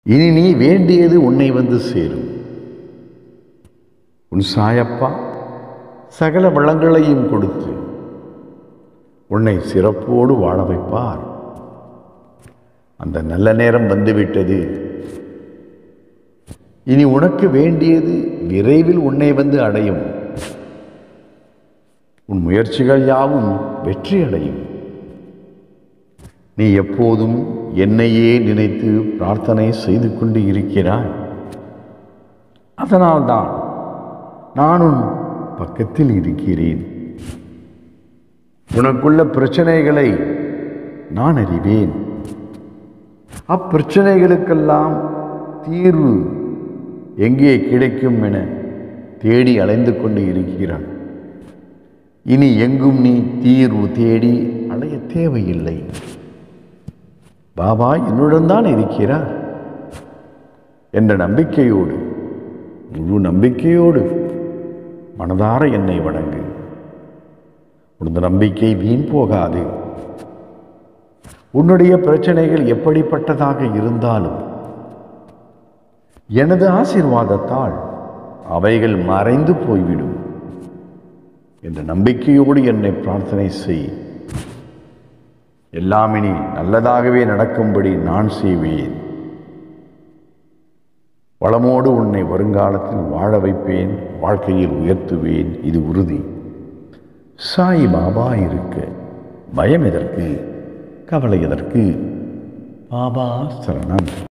இனி நீ வேண்டியது உன்னை வந்து சேரும் உன் சாயப்பா சகல வளங்களையும் கொடுத்து உன்னை சிறப்போடு வாழ வைப்பார் அந்த நல்ல நேரம் வந்துவிட்டது இனி உனக்கு வேண்டியது விரைவில் உன்னை வந்து அடையும் உன் முயற்சிகள் யாவும் வெற்றி அடையும் நீ எப்போதும் என்னையே நினைத்து பிரார்த்தனை செய்து கொண்டு இருக்கிறாய் அதனால்தான் நான் உன் பக்கத்தில் இருக்கிறேன் உனக்குள்ள பிரச்சனைகளை நான் அறிவேன் அப்பிரச்சனைகளுக்கெல்லாம் தீர்வு எங்கே கிடைக்கும் என தேடி அலைந்து கொண்டு இருக்கிறான் இனி எங்கும் நீ தீர்வு தேடி அலைய தேவையில்லை பாபா என்னுடன் தான் இருக்கிறார் என்ற நம்பிக்கையோடு முழு நம்பிக்கையோடு மனதார என்னை வணங்கு உனது நம்பிக்கை வீண் போகாது உன்னுடைய பிரச்சனைகள் எப்படிப்பட்டதாக இருந்தாலும் எனது ஆசீர்வாதத்தால் அவைகள் மறைந்து போய்விடும் என்ற நம்பிக்கையோடு என்னை பிரார்த்தனை செய் எல்லாம் இனி நல்லதாகவே நடக்கும்படி நான் செய்வேன் வளமோடு உன்னை வருங்காலத்தில் வாழ வைப்பேன் வாழ்க்கையில் உயர்த்துவேன் இது உறுதி சாய் பாபா இருக்க பயம் எதற்கு கவலை எதற்கு பாபா சரணம்